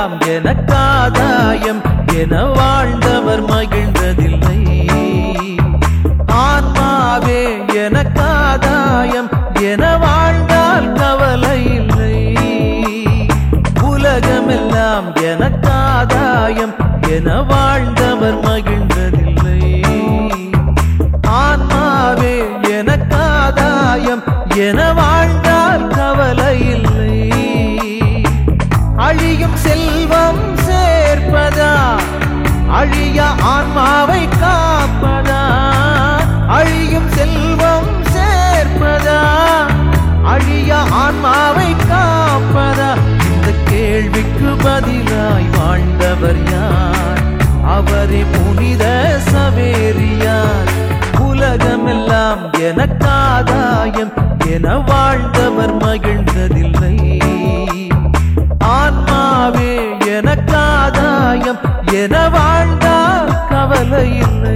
உலகமெல்லாம் எனக்காதாயம் என வாழ்ந்தவர் மகிழ்ந்ததில்லை ஆன்மாவே எனக்காதாயம் என வாழ்ந்தால் கவலை இல்லை உலகமெல்லாம் எனக்காதாயம் என வாழ்ந்தவர் மகிழ்ந்ததில்லை ஆன்மாவே எனக்காதாயம் என வாழ்ந்தால் கவலை இல்லை அழியும் செல்வம் சேர்ப்பதா அழிய ஆன்மாவை காப்பதா அழியும் செல்வம் சேர்ப்பதா அழிய ஆன்மாவை காப்பதா இந்த கேள்விக்கு பதிலாய் வாழ்ந்தவர் யார் அவரே புனித சவேரியார் உலகமெல்லாம் எனக்காதாயம் என வாழ்ந்தவர் மகிழ்ந்ததில்லை ஆன்மாவே எனக்காதாயம் என வாழ்ந்தால் கவலை இல்லை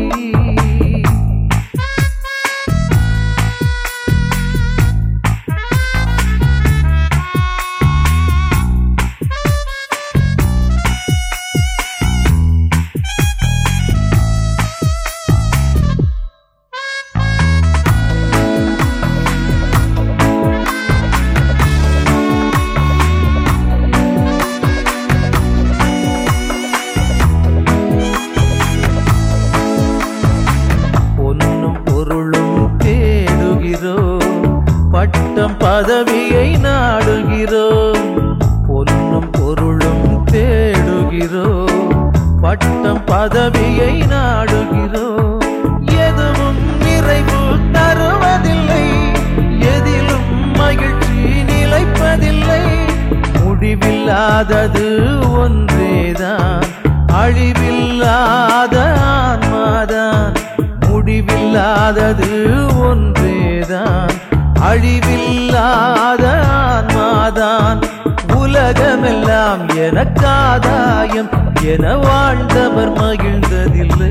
பொன்னும் பொருளும் தேடுகிறோம் பட்டம் பதவியை நாடுகிறோம் பொன்னும் பொருளும் தேடுகிறோம் பட்டம் பதவியை நாடுகிறோம் எதுவும் நிறைவு தருவதில்லை எதிலும் மகிழ்ச்சி நிலைப்பதில்லை முடிவில்லாதது ஒன்றேதான் அழிவில்லாத ஆன்மாதான் முடிவில்லாதது ஒன்றேதான் அழிவில்லாத ஆன்மாதான் உலகமெல்லாம் எனக்காதாயம் என வாழ்ந்தவர் மகிழ்ந்ததில்லை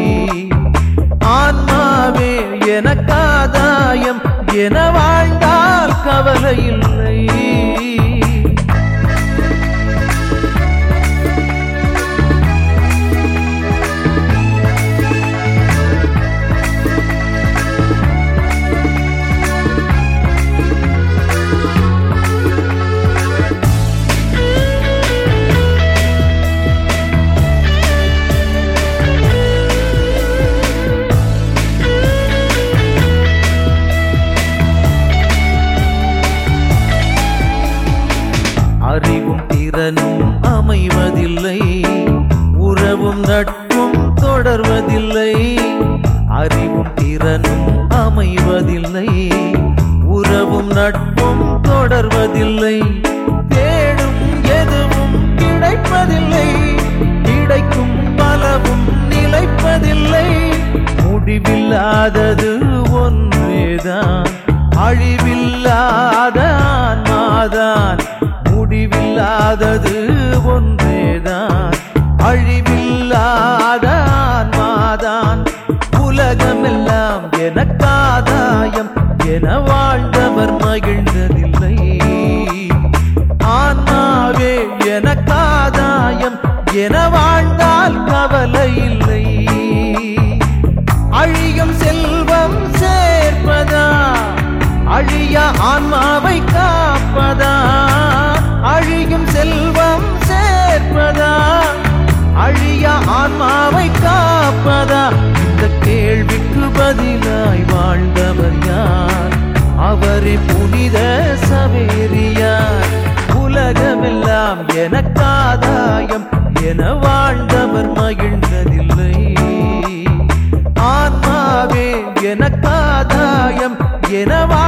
ஆன்மாவே எனக்காதாயம் என வாழ்ந்தால் கவலை இல்லை அறிவும் திறனும் அமைவதில்லை உறவும் நட்பும் தொடர்வதில்லை அறிவும் திறனும் அமைவதில்லை உறவும் நட்பும் தொடர்வதில்லை தேடும் எதுவும் கிடைப்பதில்லை கிடைக்கும் பலவும் நிலைப்பதில்லை முடிவில்லாதது ஒன்றேதான் அழிவில்லாத ஆன்மாதான் முடிவில்லாதது ஒன்றேதான் அழிவில்லாத ஆன்மாதான் உலகமெல்லாம் எனக்காதாயம் என வாழ்ந்தவர் மகிழ்ந்ததில்லை ஆன்மாவே எனக்காதாயம் என வாழ்ந்தால் கவலை இல்லை அழியும் செல்வம் சேர்ப்பதா அழிய ஆன்மாவை காப்பதா அழியும் செல்வம் சேர்ப்பதா அழிய ஆன்மாவை காப்பதா இந்த கேள்விக்கு பதிலாய் வாழ்ந்தவர் யார் அவரே புனித சவேரியார் உலகமெல்லாம் எனக்காதாயம் என வாழ்ந்தவர் மகிழ்ந்ததில்லை ஆன்மாவே எனக்காதாயம் என